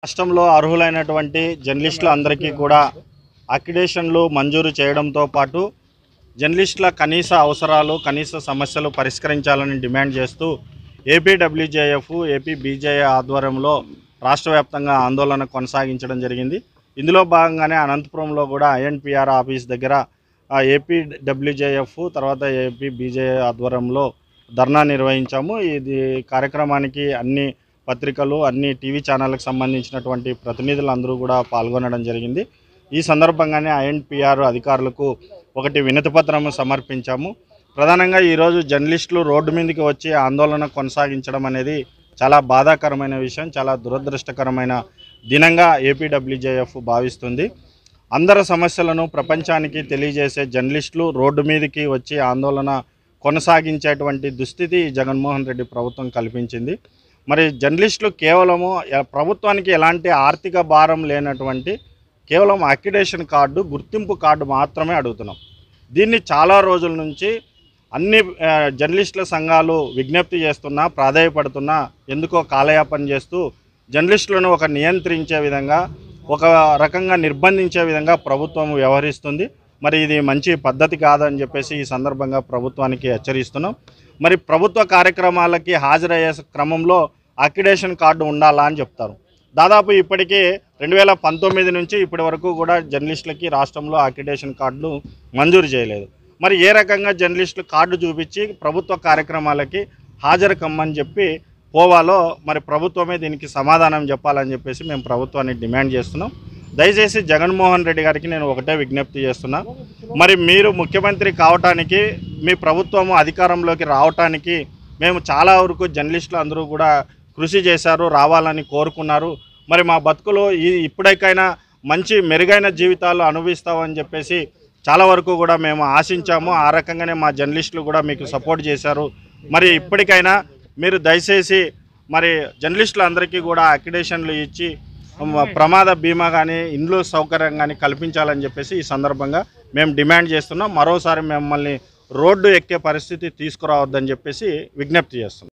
రాష్ట్రంలో అర్హులైనటువంటి జర్నలిస్టులు అందరికీ కూడా అక్రిడేషన్లు మంజూరు చేయడంతో పాటు జర్నలిస్టుల కనీస అవసరాలు కనీస సమస్యలు పరిష్కరించాలని డిమాండ్ చేస్తూ ఏపీడబ్ల్యూజేఎఫ్ ఏపీ బీజేఏ ఆధ్వర్యంలో రాష్ట్ర వ్యాప్తంగా ఆందోళన కొనసాగించడం జరిగింది ఇందులో భాగంగానే అనంతపురంలో కూడా ఐఎన్పిఆర్ ఆఫీస్ దగ్గర ఏపీ డబ్ల్యూజేఎఫ్ తర్వాత ఏపీ బీజేఏ ఆధ్వర్యంలో ధర్నా నిర్వహించాము ఇది కార్యక్రమానికి అన్ని పత్రికలు అన్ని టీవీ ఛానళ్ళకి సంబంధించినటువంటి ప్రతినిధులు అందరూ కూడా పాల్గొనడం జరిగింది ఈ సందర్భంగానే ఐఎన్పిఆర్ అధికారులకు ఒకటి వినతిపత్రం సమర్పించాము ప్రధానంగా ఈరోజు జర్నలిస్టులు రోడ్డు మీదకి వచ్చి ఆందోళన కొనసాగించడం అనేది చాలా బాధాకరమైన విషయం చాలా దురదృష్టకరమైన దినంగా ఏపీడబ్ల్యూజేఎఫ్ భావిస్తుంది అందరి సమస్యలను ప్రపంచానికి తెలియజేసే జర్నలిస్టులు రోడ్డు మీదకి వచ్చి ఆందోళన కొనసాగించేటువంటి దుస్థితి ఈ జగన్మోహన్ రెడ్డి ప్రభుత్వం కల్పించింది మరి జర్నలిస్టులు కేవలము ఎ- ప్రభుత్వానికి ఎలాంటి ఆర్థిక భారం లేనటువంటి కేవలం అక్రిడేషన్ కార్డు గుర్తింపు కార్డు మాత్రమే అడుగుతున్నాం దీన్ని చాలా రోజుల నుంచి అన్ని ఆ, జర్నలిస్టుల సంఘాలు విజ్ఞప్తి చేస్తున్నా ప్రాధాయపడుతున్నా ఎందుకో కాలయాపన చేస్తూ జర్నలిస్టులను ఒక నియంత్రించే విధంగా ఒక రకంగా నిర్బంధించే విధంగా ప్రభుత్వం వ్యవహరిస్తుంది మరి ఇది మంచి పద్ధతి కాదని చెప్పేసి ఈ సందర్భంగా ప్రభుత్వానికి హెచ్చరిస్తున్నాం మరి ప్రభుత్వ కార్యక్రమాలకి హాజరయ్యే క్రమంలో అక్రిడేషన్ కార్డు ఉండాలా అని చెప్తారు దాదాపు ఇప్పటికీ రెండు వేల పంతొమ్మిది నుంచి ఇప్పటి వరకు కూడా జర్నలిస్టులకి రాష్ట్రంలో అక్రిడేషన్ కార్డులు మంజూరు చేయలేదు మరి ఏ రకంగా జర్నలిస్టులు కార్డు చూపించి ప్రభుత్వ కార్యక్రమాలకి హాజరు కమ్మని చెప్పి పోవాలో మరి ప్రభుత్వమే దీనికి సమాధానం చెప్పాలని చెప్పేసి మేము ప్రభుత్వాన్ని డిమాండ్ చేస్తున్నాం దయచేసి జగన్మోహన్ రెడ్డి గారికి నేను ఒకటే విజ్ఞప్తి చేస్తున్నా మరి మీరు ముఖ్యమంత్రి కావటానికి మీ ప్రభుత్వం అధికారంలోకి రావటానికి మేము చాలా వరకు జర్నలిస్టులు అందరూ కూడా కృషి చేశారు రావాలని కోరుకున్నారు మరి మా బతుకులు ఈ ఇప్పటికైనా మంచి మెరుగైన జీవితాలు అనుభవిస్తామని చెప్పేసి చాలా వరకు కూడా మేము ఆశించాము ఆ రకంగానే మా జర్నలిస్టులు కూడా మీకు సపోర్ట్ చేశారు మరి ఇప్పటికైనా మీరు దయచేసి మరి జర్నలిస్టులు అందరికీ కూడా అక్రిడేషన్లు ఇచ్చి మ- ప్రమాద బీమా కానీ ఇండ్లు సౌకర్యం కానీ కల్పించాలని చెప్పేసి ఈ సందర్భంగా మేము డిమాండ్ చేస్తున్నాం మరోసారి మిమ్మల్ని రోడ్డు ఎక్కే పరిస్థితి తీసుకురావద్దని చెప్పేసి విజ్ఞప్తి చేస్తున్నాం